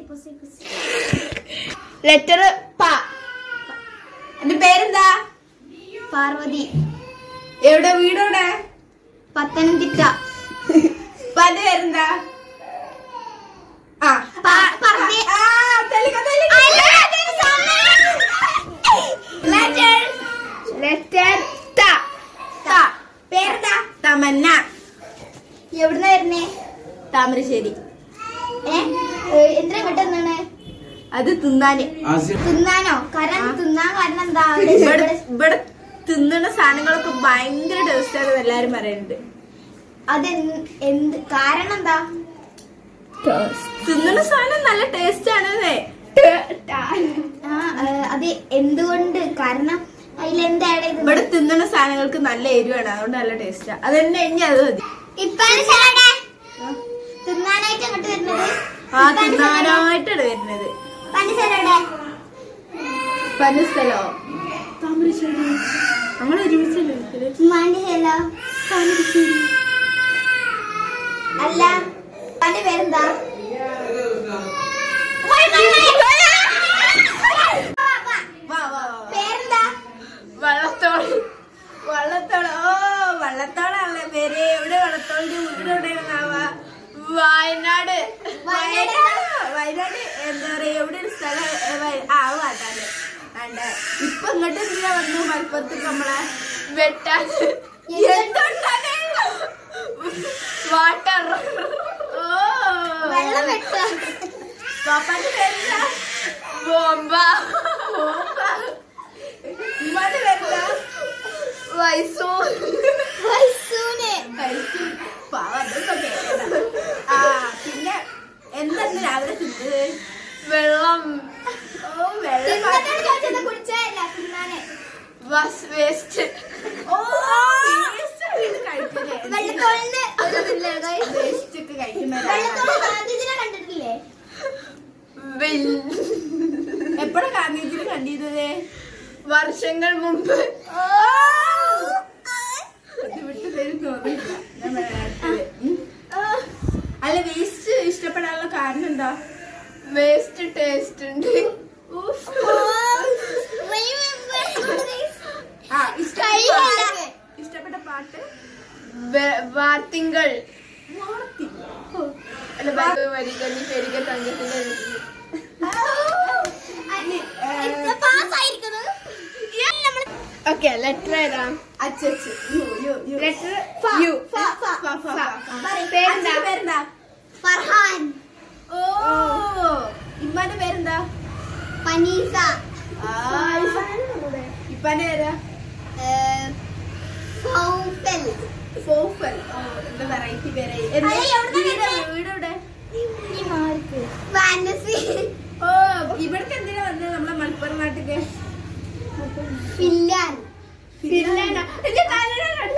Pussy pussy letter പ എന്റെ പേരെന്താ പാർവതി എവിടെ വീടെവിടെ പത്തനംതിട്ട പന്റെ പേരെന്താ ആ പ- പറഞ്ഞേ. ആ, തെലുങ്ക, തെലുങ്ക. Letter. Letter ത. ത. പേരെന്താ തമന്ന എവിടുന്ന വരുന്നേ താമരശ്ശേരി ഏ എന്തിനാ പെട്ടെന്നാണ് അത് തിന്നാന് തിന്നാനോ കാരണം തിന്നാൻ കാരണം എന്താ ഇവിടെ ഇവിടെ തിന്നുന്ന സാധനങ്ങളൊക്കെ ഭയങ്കര ടേസ്റ്റ് ആണ് എല്ലാരും പറയുന്നുണ്ട് അത് എന്ത് കാരണം എന്താ തിന്നുന്ന സാധനം നല്ല ടേസ്റ്റ് ആണെന്നേ ആ ഏ, അത് എന്തുകൊണ്ട് കാരണം അതിലെന്താ ആഡ് ചെയ്തത് ഇവിടെ തിന്നുന്ന സാധനങ്ങൾക്ക് നല്ല എരിവാണ് അതുകൊണ്ട് നല്ല ടേസ്റ്റാ അത് തന്നെ ഇനി അത് മതി ഇപ്പാണ് ശരിയാടെ. തിന്നാനായിട്ട് അങ്ങോട്ട് വരുന്നത് ആ തിന്നാനായിട്ടാണ് വരുന്നത് പഞ്ചസാരയുടെ പല സ്ഥലോ താമരശ്ശേരി നമ്മൾ ഒരുമിച്ചല്ലേ ഇരിക്കല്? മാണ്ടിയല്ല അല്ല തന്റെ പേരെന്താ വാ, വാ, വാ, വാ. പേരെന്താ വള്ളത്തോൾ വള്ളത്തോൾ ഓ വള്ളത്തോളാണല്ലേ പേര് എവിടെ വള്ളത്തോളിന്റെ വീട് എവിടെയാണാവാ വയനാട് വയനാട്? വയനാട് എന്താ പറയാ എവിടെ ഒരു സ്ഥലം ഏ, വയ- ആ വാട്ടാണ് വേണ്ട ഇപ്പൊ ഇങ്ങോട്ട് എന്തിനാ വന്നു മലപ്പുറത്തേക്ക് നമ്മളെ വെട്ടാൻ എന്തുകൊണ്ടാണ് വാട്ടർ ഓ വെള്ളം വെട്ടുക പാപ്പാന്റെ പേരെന്താ ബോംബ ബോംബ ഉമ്മാന്റെ പേരെന്താ വൈസു വൈസൂന് വൈസു പാവം അതൊക്കെ കേൾക്കണ്ട. ആ പിന്നെ എന്തെന്ന് രാവിലെ തിന്നത് വെള്ളം ഓ വെള്ളം തിന്നത്തോട് ചോദിച്ചത് കുടിച്ചതല്ല തിന്നാന് ബസ് വേസ്റ്റ് ഓ വേസ്റ്റ് ഇത് കഴിക്കലേ വെള്ളത്തോളിന് ഒരു ഇതില്ലേ, guys? വേസ്റ്റ് ഒക്കെ കഴിക്കുന്ന വെള്ളത്തോള് ഗാന്ധിജിനെ കണ്ടിട്ടില്ലേ എപ്പോഴാ ഗാന്ധിജിനെ കണ്ടിരുന്നത് വർഷങ്ങൾ മുമ്പ് ഇത് വിട്ട് തരും തോന്നിയില്ല. ഞാൻ മലയാളത്തില്. ഉം. അല്ല വേസ്റ്റ് ഇഷ്ടപ്പെടാനുള്ള കാരണം എന്താ വേസ്റ്റ് ടേസ്റ്റ് ഉണ്ട് ഉഫ്. ആ, ഇഷ്ടപ്പെട്ട കഴിയില്ല. പാട്ട്? ഇഷ്ടപ്പെട്ട പാട്ട് വാർത്തിങ്കൾ അല്ല വരികഞ്ഞി പെരുക തങ്കത്തിന്റെ പാസ്സായിരിക്കുന്നത് ഓക്കെ ലെറ്റർ ഏതാ അച്ചച്ച് യു യു യു ലെറ്റർ ഫ, യു ഫ, ഫ, ഫ, ഫ, ഫ. പറയ്. പേരെന്താ പേരെന്താ ഫർഹാൻ ഓ ഇമ്മാന്റെ പേരെന്താ ഫനീസ ആ, ഇപ്പാന്റെ പേരാ ഏഹ്, ഫൗഫൽ ഫോഫൽ ഓ എന്താ വെറൈറ്റി പേരായി അയ്യ, എവിടുന്നാ വീട് വരുന്നേ? വീട് എവിടെ ഫാനസി ഓ ഇവിടത്തെ എന്തിനാ വന്നത് നമ്മളെ മലപ്പുറം നാട്ടില് ഫില്ലാൻ ഫിൻലാൻഡ് എന്റെ തലയിലാണ്